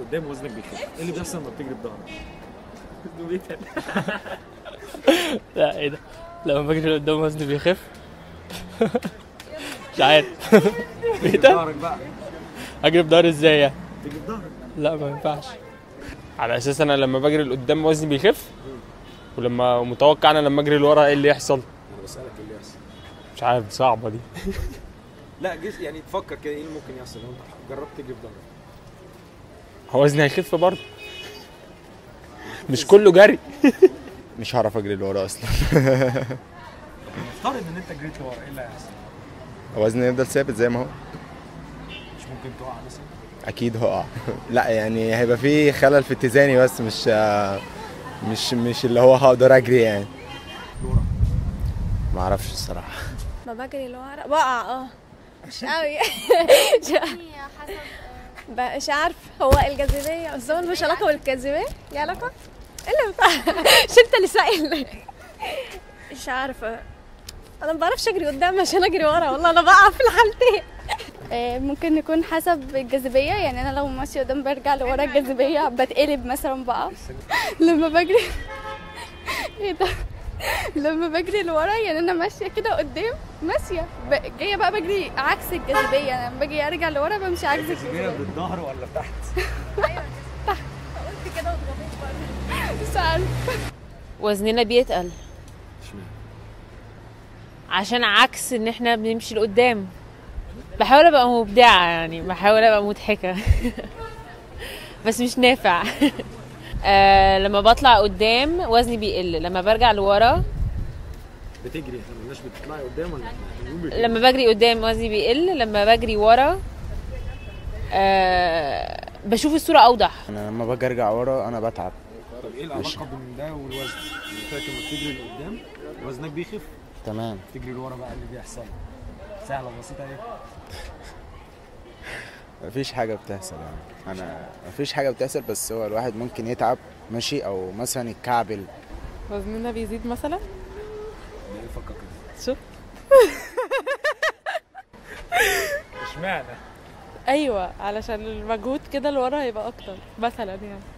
لقدام وزنك بيخف ايه اللي بيحصل لما بتجري بظهرك؟ لا ايه ده لما بجري قدام وزني بيخف مش عارف ايه ده ظهرك بقى اجري بضهري ازاي يعني تجري بظهرك لا ما ينفعش على اساس انا لما بجري لقدام وزني بيخف ولما متوقع انا لما اجري لورا ايه اللي يحصل انا بسالك ايه اللي يحصل مش عارف صعبه دي لا جيش يعني تفكر كده ايه اللي ممكن يحصل لو انت جربت تجري بظهرك هو وزني هيخف برضه مش كله جري مش هعرف اجري لورا اصلا افترض ان انت جريت لورا ايه اللي هيحصل؟ وزني يفضل ثابت زي ما هو مش ممكن تقع مثلا اكيد هقع لا يعني هيبقى في خلل في اتزاني بس مش مش مش اللي هو هقدر اجري يعني لورا ما اعرفش الصراحه ما بجري لورا بقع اه مش قوي مش ب- مش عارف هو الجاذبية بس هو مش علاقة بالجاذبية ليه علاقة؟ ايه اللي بتاع مش انت اللي سائل مش عارفة انا ما بعرفش اجري قدام عشان اجري ورا والله انا بقع في الحالتين آه، ممكن يكون حسب الجاذبية يعني أنا لو ماشية قدام برجع لورا الجاذبية بتقلب مثلا بقى لما بجري ايه ده لما بجري لورا يعني أنا ماشية كده قدام ماشية ب- جاية بقى بجري عكس الجاذبية أنا لما باجي أرجع لورا بمشي عكس الجاذبيه الجاذبية بالظهر ولا تحت؟ مش عارفة وزننا بيتقل عشان عكس ان احنا بنمشي لقدام بحاول ابقى مبدعة يعني بحاول ابقى مضحكة بس مش نافع آه لما بطلع قدام وزني بيقل لما برجع لورا بتجري احنا مالناش بتطلعي قدام ولا بنقول بتجري. لما بجري قدام وزني بيقل لما بجري ورا آه بشوف الصورة اوضح انا لما باجي ارجع ورا انا بتعب طب ايه العلاقه بين ده والوزن؟ يعني قلت لك لما بتجري لقدام وزنك بيخف تمام تجري لورا بقى اللي بيحصل سهله بسيطه ايه؟ مفيش حاجه بتحصل يعني انا مفيش حاجه بتحصل بس هو الواحد ممكن يتعب ماشي او مثلا يتكعبل وزننا بيزيد مثلا ايه فكر كده شوف اشمعنى؟ ايوه علشان المجهود كده لورا هيبقى اكتر مثلا يعني